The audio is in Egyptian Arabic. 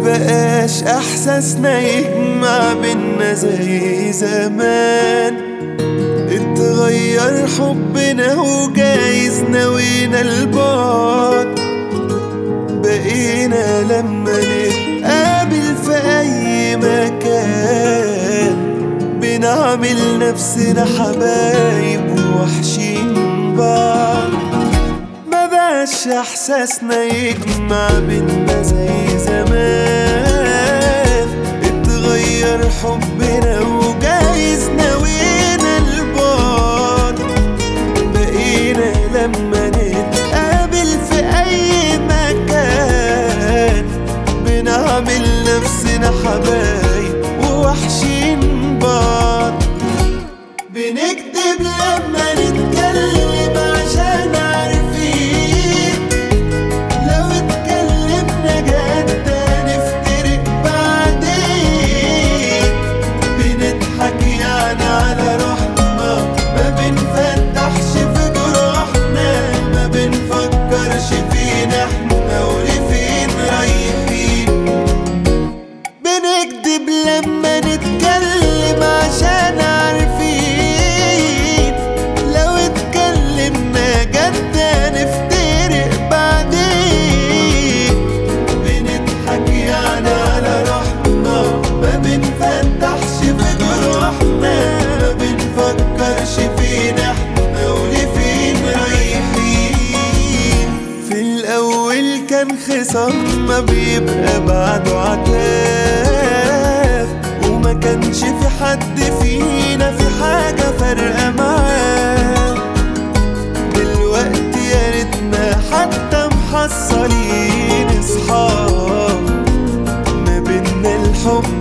بقاش احساسنا يجمع بينا زي زمان اتغير حبنا وجايز نوينا البعد بقينا لما نتقابل في اي مكان بنعمل نفسنا حبايب ووحشين بعض ما بقاش احساسنا يجمع بينا زي زمان اتغير حبنا وجايز نوينا البعد بقينا لما نتقابل في اي مكان بنعمل نفسنا حبايب ووحشين بعض بنكتب لما نتكلم عشان عارفين لو اتكلمنا جد هنفترق بعدين بنضحك يعني على روحنا ما بنفتحش في جروحنا ما بنفكرش فينا احنا ولفين رايحين بنكدب لما نتكلم عشان عارفين لو اتكلمنا جد هنفترق بعدين بنضحك يعني على روحنا ما بنفتحش في جروحنا ما بنفكرش فينا احنا ولفين رايحين في الاول كان خصام ما بيبقى بعده عتاب وما كانش في حد فينا في حاجة فارقة معاه دلوقتي يا ريتنا حتى محصلين اصحاب ما بينا الحب